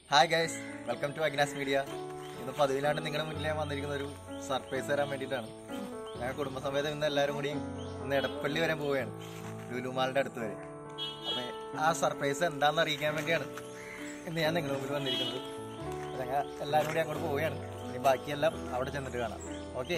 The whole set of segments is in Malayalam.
ഹായ് ഗൈസ് വെൽക്കം ടു അഗ്നാസ് മീഡിയ ഇന്ന് പതിവിലാണ്ട് നിങ്ങളുടെ മുന്നിൽ ഞാൻ വന്നിരിക്കുന്ന ഒരു സർപ്രൈസ് തരാൻ വേണ്ടിയിട്ടാണ് ഞങ്ങൾ കുടുംബസമേതം ഇന്ന് എല്ലാവരും കൂടി ഇന്ന് എടപ്പള്ളി വരെ പോവുകയാണ് ലുലുമാളിൻ്റെ അടുത്ത് വരെ അപ്പം ആ സർപ്രൈസ് എന്താണെന്ന് അറിയിക്കാൻ വേണ്ടിയാണ് ഇന്ന് ഞാൻ നിങ്ങളുടെ മുമ്പിൽ വന്നിരിക്കുന്നത് അപ്പൊ ഞങ്ങൾ എല്ലാവരും കൂടി അങ്ങോട്ട് പോവുകയാണ് ഇനി ബാക്കിയെല്ലാം അവിടെ ചെന്നിട്ട് കാണാം ഓക്കെ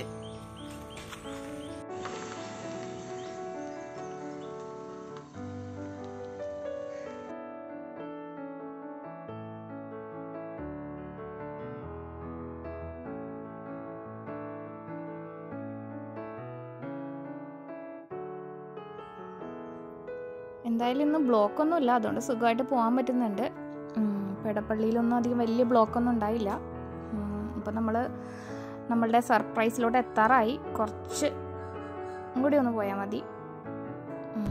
എന്തായാലും ഇന്ന് ബ്ലോക്കൊന്നും ഇല്ല അതുകൊണ്ട് സുഖമായിട്ട് പോകാൻ പറ്റുന്നുണ്ട് ഉം, പെടപ്പള്ളിയിലൊന്നും അധികം വലിയ ബ്ലോക്കൊന്നും ഉണ്ടായില്ല അപ്പം നമ്മൾ നമ്മളുടെ സർപ്രൈസിലോട്ട് എത്താറായി കുറച്ച് കൂടി ഒന്ന് പോയാൽ മതി ഉം.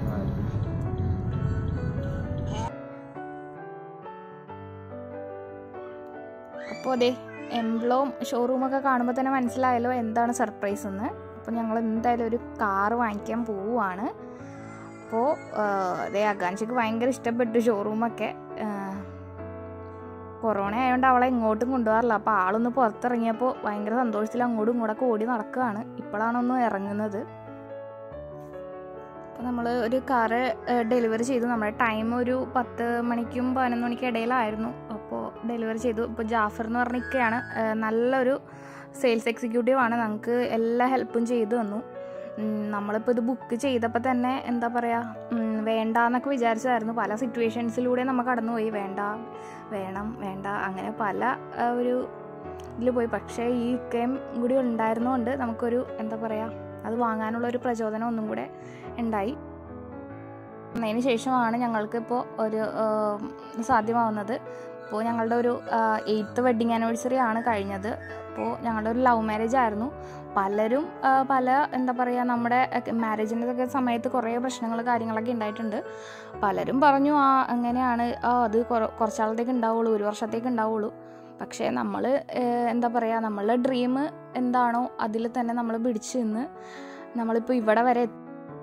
അപ്പോൾ അതെ എംബ്ലോം ഷോറൂമൊക്കെ കാണുമ്പോൾ തന്നെ മനസ്സിലായല്ലോ എന്താണ് സർപ്രൈസ് എന്ന് അപ്പോൾ ഞങ്ങൾ എന്തായാലും ഒരു കാറ് വാങ്ങിക്കാൻ പോവുകയാണ് അപ്പോൾ അതേ ആകാംക്ഷയ്ക്ക് ഭയങ്കര ഇഷ്ടപ്പെട്ടു ഷോറൂമൊക്കെ കൊറോണ ആയതുകൊണ്ട് അവളെ ഇങ്ങോട്ടും കൊണ്ടുപോകാറില്ല അപ്പോൾ ആളൊന്ന് പുറത്തിറങ്ങിയപ്പോൾ ഭയങ്കര സന്തോഷത്തിൽ അങ്ങോട്ടും ഇങ്ങോട്ടൊക്കെ ഓടി നടക്കുകയാണ് ഇപ്പോഴാണ് ഒന്ന് ഇറങ്ങുന്നത് അപ്പോൾ നമ്മൾ ഒരു കാറ് ഡെലിവറി ചെയ്തു നമ്മുടെ ടൈം ഒരു പത്ത് മണിക്കും പതിനൊന്ന് മണിക്കും ഇടയിലായിരുന്നു അപ്പോൾ ഡെലിവറി ചെയ്തു ഇപ്പോൾ ജാഫർ എന്ന് പറഞ്ഞ ഇക്കയാണ് ഏഹ് നല്ലൊരു സെയിൽസ് എക്സിക്യൂട്ടീവ് ആണ് നമുക്ക് എല്ലാ ഹെൽപ്പും ചെയ്തു തന്നു ഉം, നമ്മളിപ്പോൾ ഇത് ബുക്ക് ചെയ്തപ്പോൾ തന്നെ എന്താ പറയുക വേണ്ട എന്നൊക്കെ വിചാരിച്ചതായിരുന്നു പല സിറ്റുവേഷൻസിലൂടെ നമ്മൾ കടന്നുപോയി വേണ്ട വേണം വേണ്ട അങ്ങനെ പല ആ, ഒരു ഇതിൽ പോയി പക്ഷേ ഈ ഇക്കയും കൂടി ഉണ്ടായിരുന്നതുകൊണ്ട് നമുക്കൊരു എന്താ പറയുക അത് വാങ്ങാനുള്ള ഒരു പ്രചോദനം ഒന്നും കൂടെ ഉണ്ടായി അതിന് ശേഷമാണ് ഞങ്ങൾക്ക് ഇപ്പോൾ ഒരു ആ, സാധ്യമാവുന്നത് ഇപ്പോൾ ഞങ്ങളുടെ ഒരു എയ്ത്ത് വെഡിങ് ആനിവേഴ്സറി ആണ് കഴിഞ്ഞത് അപ്പോൾ ഞങ്ങളുടെ ഒരു ലവ് മാരേജ് ആയിരുന്നു പലരും ആ, പല എന്താ പറയുക നമ്മുടെ മാരേജിൻ്റെ ഒക്കെ സമയത്ത് കുറേ പ്രശ്നങ്ങൾ കാര്യങ്ങളൊക്കെ ഉണ്ടായിട്ടുണ്ട് പലരും പറഞ്ഞു ആ അങ്ങനെയാണ് ആ അത് കുറ- കുറച്ചാളത്തേക്ക് ഉണ്ടാവുള്ളൂ ഒരു വർഷത്തേക്ക് ഉണ്ടാവുള്ളൂ പക്ഷേ നമ്മൾ എന്താ പറയുക നമ്മളുടെ ഡ്രീം എന്താണോ അതിൽ തന്നെ നമ്മൾ പിടിച്ച് നിന്ന് നമ്മളിപ്പോൾ ഇവിടെ വരെ എത്തി.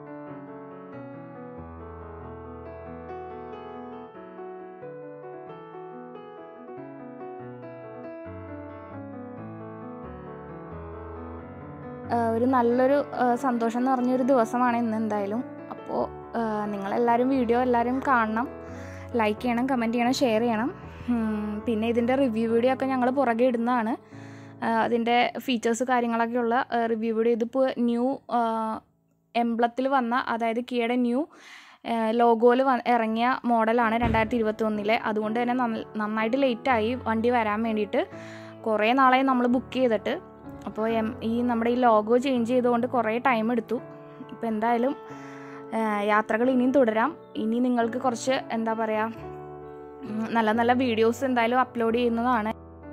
ആ, ഒരു നല്ലൊരു ആ, സന്തോഷം എന്ന് പറഞ്ഞൊരു ദിവസമാണ് ഇന്ന് എന്തായാലും അപ്പോൾ നിങ്ങളെല്ലാവരും വീഡിയോ എല്ലാവരും കാണണം ലൈക്ക് ചെയ്യണം കമൻറ്റ് ചെയ്യണം ഷെയർ ചെയ്യണം ഉം, പിന്നെ ഇതിൻ്റെ റിവ്യൂ വീഡിയോ ഒക്കെ ഞങ്ങൾ പുറകെ ഇടുന്നതാണ് ആ, അതിൻ്റെ ഫീച്ചേഴ്സ് കാര്യങ്ങളൊക്കെയുള്ള റിവ്യൂ വീഡിയോ ഇതിപ്പോൾ ന്യൂ എംബ്ലത്തിൽ വന്ന അതായത് കിയുടെ ന്യൂ ലോഗോയിൽ ഇറങ്ങിയ മോഡലാണ് രണ്ടായിരത്തി ഇരുപത്തി ഒന്നിലെ അതുകൊണ്ട് തന്നെ നന്ന- നന്നായിട്ട് ലേറ്റായി വണ്ടി വരാൻ വേണ്ടിയിട്ട് കുറേ നാളായി നമ്മൾ ബുക്ക് ചെയ്തിട്ട് അപ്പോൾ എം ഈ നമ്മുടെ ഈ ലോഗോ ചേഞ്ച് ചെയ്തുകൊണ്ട് കുറേ ടൈം എടുത്തു ഇപ്പോൾ എന്തായാലും ആ, യാത്രകൾ ഇനിയും തുടരാം ഇനി നിങ്ങൾക്ക് കുറച്ച് എന്താ പറയുക ഉം, നല്ല നല്ല വീഡിയോസ് എന്തായാലും അപ്ലോഡ് ചെയ്യുന്നതാണ്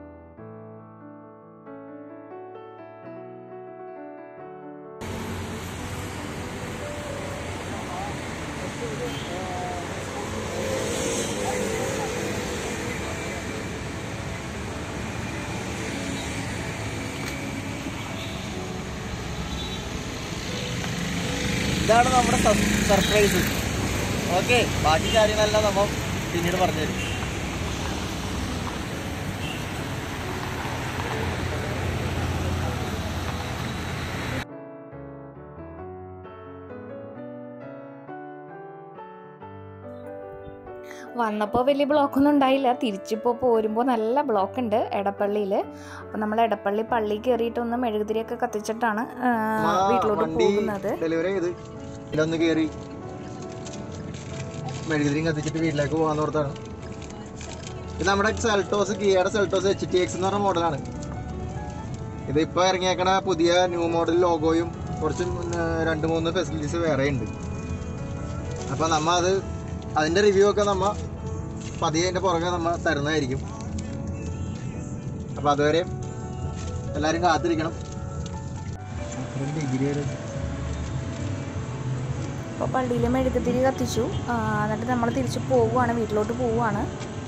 ഇതാണ് നമ്മുടെ സർപ്രൈസ് ഓക്കെ ബാക്കി കാര്യങ്ങളെല്ലാം നമ്മൾ പിന്നീട് പറഞ്ഞുതരും വന്നപ്പോൾ വലിയ ബ്ലോക്കൊന്നും ഉണ്ടായില്ല തിരിച്ചിപ്പോൾ പോരുമ്പോൾ നല്ല ബ്ലോക്ക് ഉണ്ട് എടപ്പള്ളിയിൽ അപ്പോൾ നമ്മൾ എടപ്പള്ളി പള്ളി കയറിയിട്ടൊന്ന് മെഴുകുതിരിയൊക്കെ കത്തിച്ചിട്ടാണ് ആ, വീട്ടിലോട്ട് വണ്ടി പോകുന്നത് ഡെലിവറി ചെയ്ത് ഇതിലൊന്ന് കയറി മെഴുകുതിരിയും കത്തിച്ചിട്ട് വീട്ടിലേക്ക് പോകാൻ ഓർത്താണ് ഇത് നമ്മുടെ സെൽട്ടോസ് കിയയുടെ സെൽട്ടോസ് എച്ച് ടി എക്സ് എന്ന് പറഞ്ഞ മോഡലാണ് ഇത് ഇപ്പോൾ ഇറങ്ങിയേക്കണ പുതിയ ന്യൂ മോഡൽ ലോഗോയും കുറച്ച് മുന്നേ രണ്ട് മൂന്ന് ഫെസിലിറ്റീസ് വേറെ ഉണ്ട് അപ്പോൾ നമ്മ അത് അതിൻ്റെ റിവ്യൂ ഒക്കെ നമ്മ പതിയെ അതിൻ്റെ പുറകെ നമ്മ തരുന്നതായിരിക്കും അപ്പോൾ അതുവരെ എല്ലാവരും കാത്തിരിക്കണം ഡിഗ്രി വരെ അപ്പോൾ പള്ളിയിൽ മെഴുകുതിരി കത്തിച്ചു ആ, എന്നിട്ട് നമ്മൾ തിരിച്ച് പോവുകയാണ് വീട്ടിലോട്ട് പോവുകയാണ്